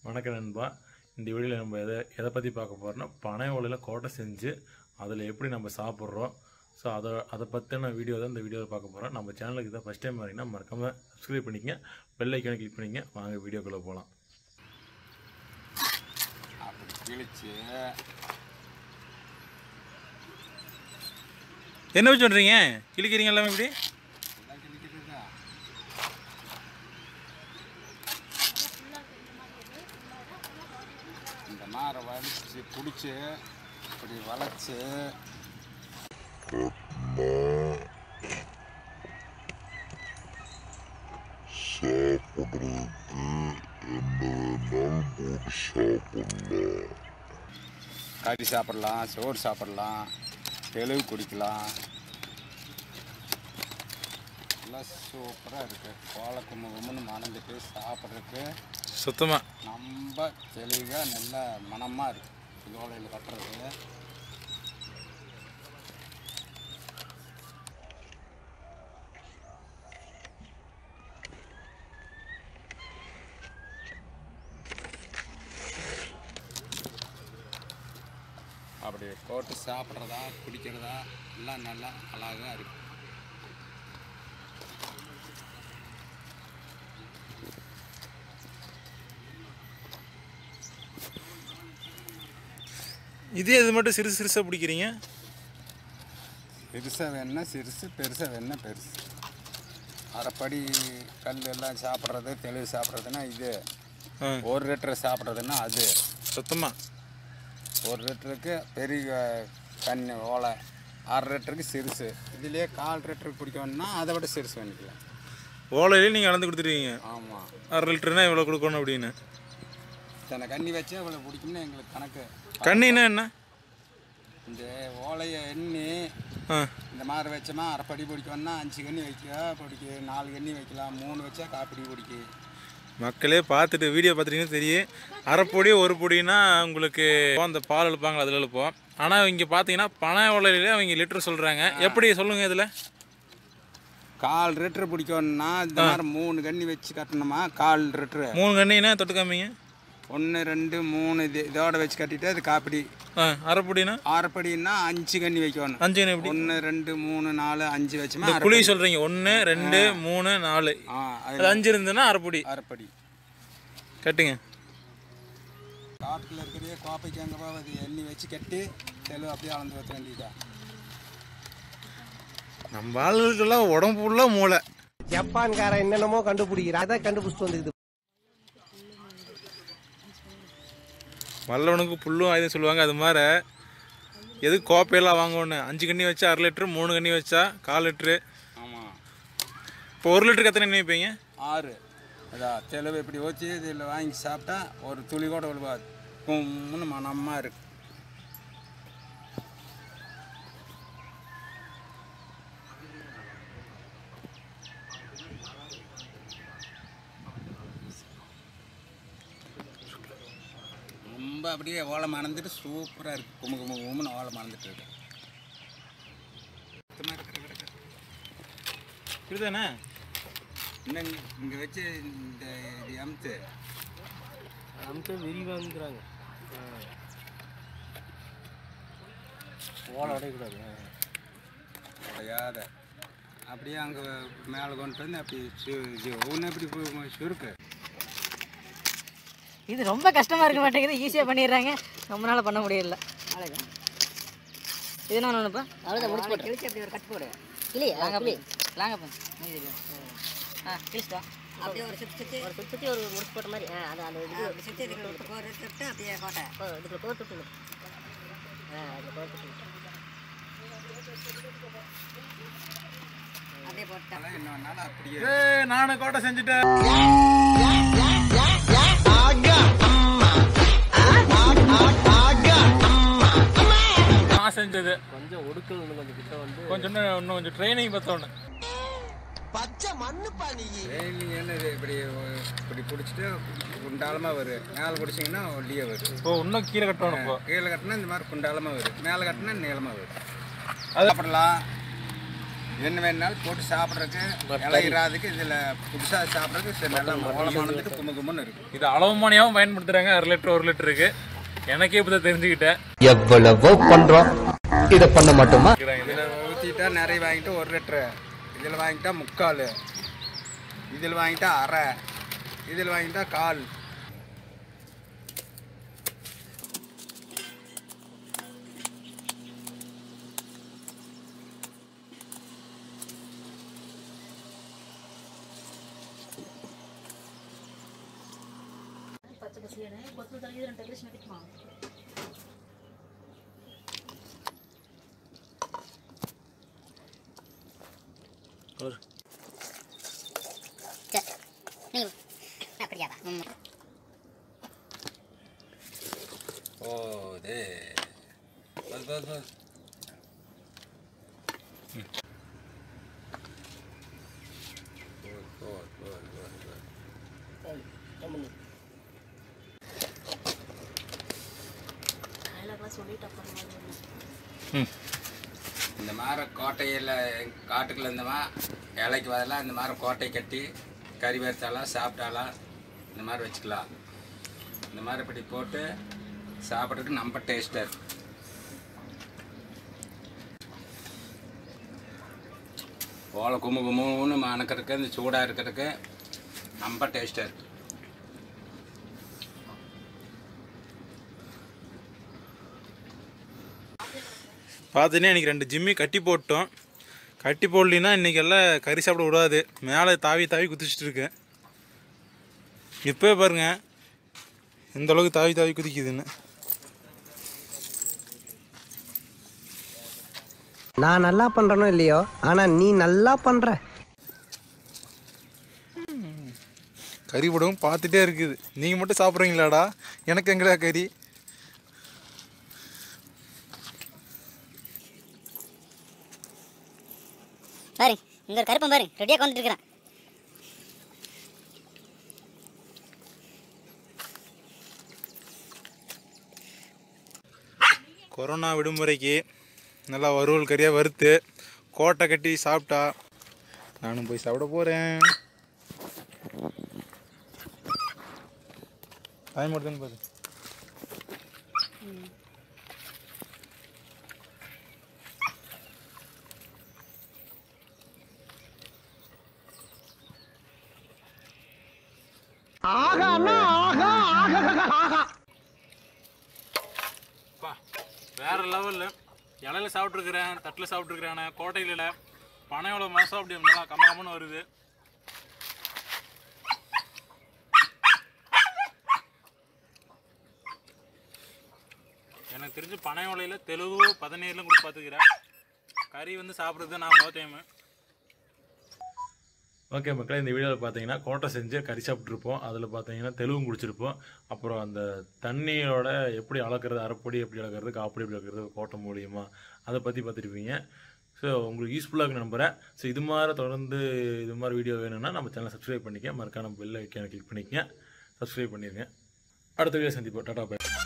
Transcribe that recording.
வணக்கம் நண்பா இந்த வீடியோவில் நம்ம எதை எதை பற்றி பார்க்க போகிறோம்னா பனை ஓலையில் கோட்டை செஞ்சு அதில் எப்படி நம்ம சாப்பிட்றோம் ஸோ அதை அதை பற்றின வீடியோ தான் இந்த வீடியோவில் பார்க்க போகிறோம் நம்ம சேனலுக்கு இதான் ஃபஸ்ட் டைம் வரீங்கன்னா மறக்காமல் சப்ஸ்கிரைப் பண்ணிக்கங்க பெல் ஐக்கானை கிளிக் பண்ணிங்க வாங்க வீடியோக்குள்ளே போகலாம் அப்படி கிழிச்சு என்ன வச்சு பண்ணுறீங்க கிழிக்கிறீங்க எல்லாமே இப்படி எல்லாம் கிழிக்கிறதா இந்த மாரை வலிச்சு பிடிச்சி இப்படி வளைச்சு கறி சாப்பிடலாம் சோறு சாப்பிடலாம் தெளிவு குடிக்கலாம் எல்லாம் சூப்பராக இருக்குது கோலை கும்பு கும்புன்னு மணந்துட்டு சாப்பிட்றதுக்கு சுத்தமாக ரொம்ப தெளிவாக நல்ல மனமாக இருக்குது இதோலையில் கட்டுறது அப்படி போட்டு சாப்பிட்றதா குடிக்கிறதா எல்லாம் நல்லா அழகாக இருக்குது இதே இது மட்டும் சிறுசு சிறுசாக பிடிக்கிறீங்க பெருசாக வேணுன்னா சிறுசு பெருசாக வேணுன்னா பெருசு அரைப்படி கல் எல்லாம் சாப்பிட்றது தெளிவு சாப்பிட்றதுன்னா இது ஆ ஒரு லிட்டர் சாப்பிட்றதுன்னா அது சுத்தமாக ஒரு லிட்டருக்கு பெரிய கண்ணி ஓலை அரை லிட்டருக்கு சிறுசு இதுலேயே கால் லிட்டருக்கு குடிக்கணும்னா அதை விட சிறுசு பண்ணிக்கலாம் ஓலையிலே நீங்கள் கலந்து கொடுத்துருவீங்க ஆமாம் அரை லிட்டர்னா இவ்வளோ கொடுக்கணும் அப்படின்னு இத்தனை கண்ணி வச்சா இவ்வளோ பிடிக்கும்னு எங்களுக்கு கணக்கு கண்ணின்னா என்ன இந்த ஓலையை எண்ணி ஆ இந்த மாதிரி வச்சோமா அரைப்படி பிடிக்கணும்னா அஞ்சு கண்ணி வைக்க பிடிக்கு நாலு கண்ணி வைக்கலாம் மூணு வச்சா காப்பிடி பிடிக்கு மக்களே பார்த்துட்டு வீடியோ பார்த்துட்டீங்கன்னா தெரியும் அரை பொடி ஒரு பொடினா உங்களுக்கு அந்த பால் எழுப்பாங்களா அதில் எழுப்போம் ஆனால் இங்கே பார்த்தீங்கன்னா பனை ஓலையிலே அவங்க லிட்டர் சொல்கிறாங்க எப்படி சொல்லுங்கள் இதில் கால் லிட்டர் பிடிக்கணும்னா இந்த மாதிரி மூணு கண்ணி வச்சு கட்டணுமா கால் லிட்டரு மூணு கண்ணினா தொட்டு காமிங்க ஒன்று ரெண்டு மூணு இது இதோட வச்சு கட்டிட்டு அது காப்பிடி ஆ அரை பொடினா ஆறுப்படின்னா அஞ்சு கண்ணி வைக்கணும் அஞ்சு கண்ணி எப்படி ஒன்று ரெண்டு மூணு நாலு அஞ்சு வச்சுமா இந்த குழி சொல்கிறீங்க ஒன்று ரெண்டு மூணு நாலு ஆ அது அது அஞ்சு இருந்ததுன்னா அரை பொடி அரைப்படி கட்டுங்க காட்டில் இருக்கிறதே கோப்பைக்கு அங்கே அது எண்ணி வச்சு கட்டி தெளிவு அப்படியே அளந்து வைக்க வேண்டியதா நம்ம ஆளுகளுக்கெல்லாம் உடம்பு ஃபுல்லாக மூளை ஜப்பான்காரன் என்னென்னமோ கண்டுபிடிக்கிறா அதான் கண்டுபிடிச்சிட்டு வந்துக்குது வல்லவனுக்கு புல்லும் ஆயுதம் சொல்லுவாங்க அது மாதிரி எதுக்கு கோப்பையெல்லாம் வாங்கணும் அஞ்சு கண்ணி வச்சா அரை லிட்டரு மூணு கண்ணி வச்சா கால் லிட்டரு ஆமாம் இப்போ ஒரு லிட்டருக்கு எத்தனை எண்ணெய் வைப்பீங்க ஆறு அதான் தெளிவு இப்படி வச்சு இதில் வாங்கி சாப்பிட்டா ஒரு துளி கூட விழுவாது கும்முன்னு மனமாக இருக்கு ரொம்ப அப்படியே ஓலை மணந்துட்டு சூப்பராக இருக்குது கும்பு கும்பு கும்புன்னு ஓலை மணந்துட்டு இருக்கு சுத்தமா இருக்கிற கிடக்கு. இதுதானே இன்னும் இங்கே வச்சு இந்த இது அமுத்து நமக்கு விரிவாங்கிறாங்க ஓலை உடையக்கூடாது உடையாத அப்படியே அங்கே மேலே கொண்டு வந்து அப்படி சு இது ஒவ்வொன்றும் அப்படி பு- சுருக்கு இது ரொம்ப கஷ்டமா இருக்க மாட்டேங்குது ஈஸியாக பண்ணிடுறாங்க நம்மளால பண்ண முடியல அவ்வளோதான் இது என்ன ஒன்றுப்பா அவ்வளோதான் முடிச்சு போட்டு கிழிச்சு அப்படி ஒரு கட் போடு கிளி லாங்க கிளி லாங்க ஆ கிழிச்சிட்டா அப்படியே ஒரு சுற்றி சுற்றி ஒரு சுற்றி சுற்றி ஒரு முடிச்சு போட்ட மாதிரி ஆ அது அந்த இது சுற்றி இதுக்குள்ள விட்டு கோர் விட்டு அப்படியே கோட்டை ஓ இதுக்குள்ள கோர் விட்டு ஆ அதில் கோர் விட்டு அப்படியே போட்டா அதெல்லாம் என்ன வேணாலும் அப்படியே ஏ நானும் கோட்டை செஞ்சுட்டேன் நான் செஞ்சது கொஞ்சம் ஒடுக்கல் கொஞ்சம் கிட்ட வந்து கொஞ்சம் இன்னும் இன்னும் கொஞ்சம் ட்ரைனிங் பார்த்தோன்னு டெய்லி என்ன இது இப்படி ஒ- இப்படி பிடிச்சிட்டு குண்டாலமாக வரும் மேலே பிடிச்சிங்கன்னா ஒல்லியே வரும் இப்போ இன்னும் கீழே கட்டணும் இப்போ கீழே கட்டினா இந்த மாதிரி குண்டாலமாக வரும் மேலே கட்டினா நீளமாக வரும் அது சாப்பிடலாம் என்ன வேணாலும் போட்டு சாப்பிட்றதுக்கு இலையிறாதுக்கு இதில் புதுசாக சாப்பிட்றதுக்கு சரி நல்லா ஓலமானதுக்கு கும்மு கும்முன்னு இருக்கும் இது அளவுமானியாகவும் பயன்படுத்துகிறாங்க அரை லிட்டர் ஒரு லிட்டருக்கு எனக்கே இப்போ தான் தெரிஞ்சுக்கிட்டேன் எவ்வளவோ பண்றோம் இத பண்ண மாட்டோமா இதில் ஊற்றிட்டா நிறைய வாங்கிட்டு ஒரு லிட்ரு இதில் வாங்கிட்டா முக்கால் இதில் வாங்கிட்டா அரை இதில் வாங்கிட்டா கால் அப்படியாடா ஓ இது பஸ் பஸ் பஸ் இந்த மாதிரி கோட்டையில் காட்டுக்குள்ள இருந்தவா இலைக்கு பதிலாக இந்த மாதிரி கோட்டை கட்டி கறி வறுத்தாலாம் சாப்பிட்டாலாம் இந்த மாதிரி வச்சுக்கலாம் இந்த மாதிரி இப்படி போட்டு சாப்பிட்றதுக்கு நம்ம டேஸ்ட்டாக இருக்கும் ஓலை கும்மு கும்முன்னு மணக்கிறதுக்கு இந்த சூடாக இருக்கிறதுக்கு ரொம்ப டேஸ்ட்டாக இருக்கு பார்த்தீங்கன்னா இன்றைக்கி ரெண்டு ஜிம்மி கட்டி போட்டோம் கட்டி போடலின்னா இன்றைக்கி எல்லாம் கறி சாப்பிட விடாது மேலே தாவி தாவி குதிச்சிட்டு இருக்கேன் இப்போவே பாருங்க எந்த அளவுக்கு தாவி தாவி குதிக்குதுன்னு நான் நல்லா பண்றேனோ இல்லையோ ஆனா நீ நல்லா பண்ற கறி போடவும் பார்த்துட்டே இருக்குது நீங்கள் மட்டும் சாப்பிட்றீங்களாடா எனக்கு எங்கடா கறி பாரு இங்க ஒரு கருப்பன் பாரு ரெடியாக வந்துட்டு இருக்கிறான் கொரோனா விடுமுறைக்கு நல்லா வறுவல் கறியாக வறுத்து கோட்டை கட்டி சாப்பிட்டா நானும் போய் சாப்பிட போகிறேன் டைம் வருதுன்னு பாரு அப்பா வேற லெவலில் இலையில சாப்பிட்ருக்குறேன் தட்டில் சாப்பிட்ருக்குறேன் கோட்டையில் பனையோட மாதம் அப்படி நல்லா கம்மகம்னு வருது எனக்கு தெரிஞ்சு பனை ஓலையில் தெலுங்கு பதினேழுலாம் கொடுத்து பார்த்துக்கிறேன் கறி வந்து சாப்பிட்றது நான் முதல் டைமு ஓகே மக்களே இந்த வீடியோவில் பார்த்தீங்கன்னா கோட்டை செஞ்சு கறி சாப்பிட்ருப்போம் அதில் பார்த்தீங்கன்னா தெலுங்கு குடிச்சிருப்போம் அப்புறம் அந்த தண்ணியோட எப்படி அளக்கிறது அரைப்பொடி எப்படி அளக்கிறது காப்படி எப்படி அளக்கிறது கோட்டை மூலியமா அதை பற்றி பார்த்துருப்பீங்க ஸோ உங்களுக்கு யூஸ்ஃபுல்லாக இருக்கு நம்புறேன் ஸோ இது மாதிரி தொடர்ந்து இது மாதிரி வீடியோ வேணும்னா நம்ம சேனலை சப்ஸ்கிரைப் பண்ணிக்க மறக்காம பெல் ஐக்கான கிளிக் பண்ணிக்கங்க சப்ஸ்கிரைப் பண்ணிடுங்க அடுத்த வீடியோ சந்திப்போம் டாடா பை